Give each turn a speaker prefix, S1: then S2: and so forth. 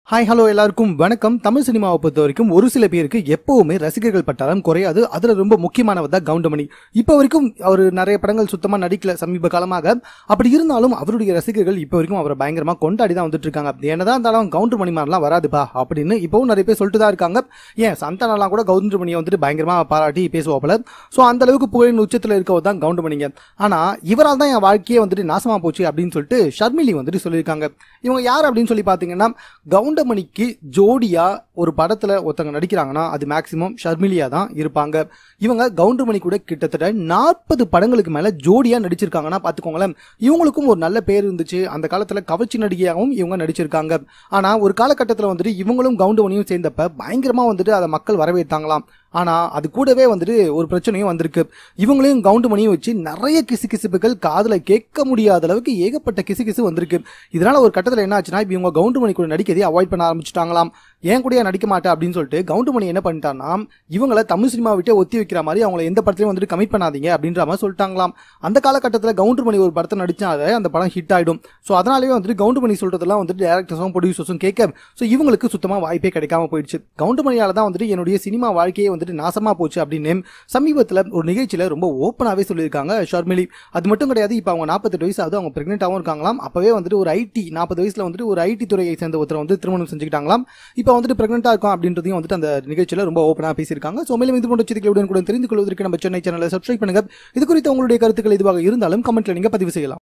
S1: hi hello எல்லாருக்கும் வணக்கம் தமிழ் சினிமாவை பொறுத்த வரைக்கும் ஒரு சில பேருக்கு எப்பவுமே ரசிகர்கள் பட்டாளம் குறையாது அதுல ரொம்ப முக்கியமானவர் தான் கவுண்டமணி இப்போ வரைக்கும் அவர் நிறைய படங்கள் சுத்தமா நடிக்கல சமீப காலமாக அப்படி இருந்தாலும் அவருடைய ரசிகர்கள் இப்போ வரைக்கும் அவரை பயங்கரமா கொண்டாடி தான் வந்துட்டு இருக்காங்க என்னதான் இருந்தாலும் கவுண்டர் மணி மாதிரிலாம் வராதுப்பா அப்படின்னு இப்போவும் நிறைய பேர் சொல்லிட்டு தான் இருக்காங்க ஏன் சந்தானம்லாம் கூட கவுண்டர் மணியை வந்துட்டு பயங்கரமா பாராட்டி பேசுவாப்புல ஸோ அந்த அளவுக்கு புகழின் உச்சத்தில் இருக்கவர் தான் கவுண்டமணிங்க ஆனா இவரால் தான் என் வாழ்க்கையே வந்துட்டு நாசமா போச்சு அப்படின்னு சொல்லிட்டு ஷர்மிலி வந்துட்டு சொல்லியிருக்காங்க இவங்க யார் அப்படின்னு சொல்லி பார்த்தீங்கன்னா கவுண்டமணிக்கு ஜோடியா ஒரு படத்துல ஒருத்தங்க நடிக்கிறாங்கன்னா அது மேக்சிமம் ஷர்மிலியா தான் இருப்பாங்க இவங்க கவுண்டமணி கூட கிட்டத்தட்ட நாற்பது படங்களுக்கு மேல ஜோடியா நடிச்சிருக்காங்கன்னா பார்த்துக்கோங்களேன் இவங்களுக்கும் ஒரு நல்ல பேர் இருந்துச்சு அந்த காலத்துல கவர்ச்சி நடிகையாகவும் இவங்க நடிச்சிருக்காங்க ஆனா ஒரு காலகட்டத்தில் வந்துட்டு இவங்களும் கவுண்டமணியும் சேர்ந்தப்ப பயங்கரமா வந்துட்டு அதை மக்கள் வரவேற்றாங்களாம் ஆனா அது கூடவே வந்துட்டு ஒரு பிரச்சனையும் வந்திருக்கு இவங்களையும் கவுண்ட் மணியும் வச்சு நிறைய கிசு கிசுப்புகள் காதுல கேட்க முடியாத அளவுக்கு ஏகப்பட்ட கிசு கிசு வந்திருக்கு இதனால ஒரு கட்டத்தில் என்ன ஆச்சுன்னா இப்போ இவங்க கவுண்ட் மணி கூட நடிக்கதே அவாய்ட் பண்ண ஆரம்பிச்சிட்டாங்களாம் ஏன் கூட நடிக்க மாட்டேன் அப்படின்னு சொல்லிட்டு கவுண்ட் மணி என்ன பண்ணிட்டான்னா இவங்கள தமிழ் சினிமா விட்டே ஒத்தி வைக்கிற மாதிரி அவங்கள எந்த படத்துலையும் வந்துட்டு கமிட் பண்ணாதீங்க அப்படின்ற மாதிரி சொல்லிட்டாங்களாம் அந்த காலகட்டத்தில் கவுண்ட் மணி ஒரு படத்தை நடிச்சாலே அந்த படம் ஹிட் ஆயிடும் ஸோ அதனாலேயே வந்துட்டு கவுண்ட் மணி சொல்றதெல்லாம் வந்துட்டு டேரக்டர்ஸும் ப்ரொடியூசர்ஸும் கேட்க ஸோ இவங்களுக்கு சுத்தமாக வாய்ப்பே கிடைக்காம போயிடுச்சு கவுண்ட் மணியால தான் வந்துட்டு என்னுடைய சினிமா வாழ்க்கையே வந்துட்டு நாசமா போச்சு அப்படின்னு சமீபத்தில் ஒரு நிகழ்ச்சியில் ரொம்ப ஓப்பனாகவே சொல்லியிருக்காங்க ஷர்மிலி அது மட்டும் கிடையாது இப்போ அவங்க நாற்பத்தெட்டு வயசு ஆகுது அவங்க பிரெக்னென்ட்டாகவும் இருக்காங்களாம் அப்போவே வந்துட்டு ஒரு ஐடி நாற்பது வயசில் வந்துட்டு ஒரு ஐடி துறையை சேர்ந்த ஒருத்தர் வந்து திருமணம் செஞ்சுக்கிட்டாங்களாம் இப்போ வந்துட்டு பிரெக்னென்ட்டாக இருக்கும் அப்படின்றதையும் வந்துட்டு அந்த நிகழ்ச்சியில் ரொம்ப ஓப்பனாக பேசியிருக்காங்க ஸோ மேலும் இது போன்ற செய்திகளுடன் கூட தெரிந்து கொள்வதற்கு நம்ம சென்னை சேனலை சப்ஸ்கிரைப் பண்ணுங்க இது குறித்து உங்களுடைய கருத்துக்கள் எதுவாக இருந்தாலும் கமெண்ட்ல நீங்கள் பதிவு செய்யலாம்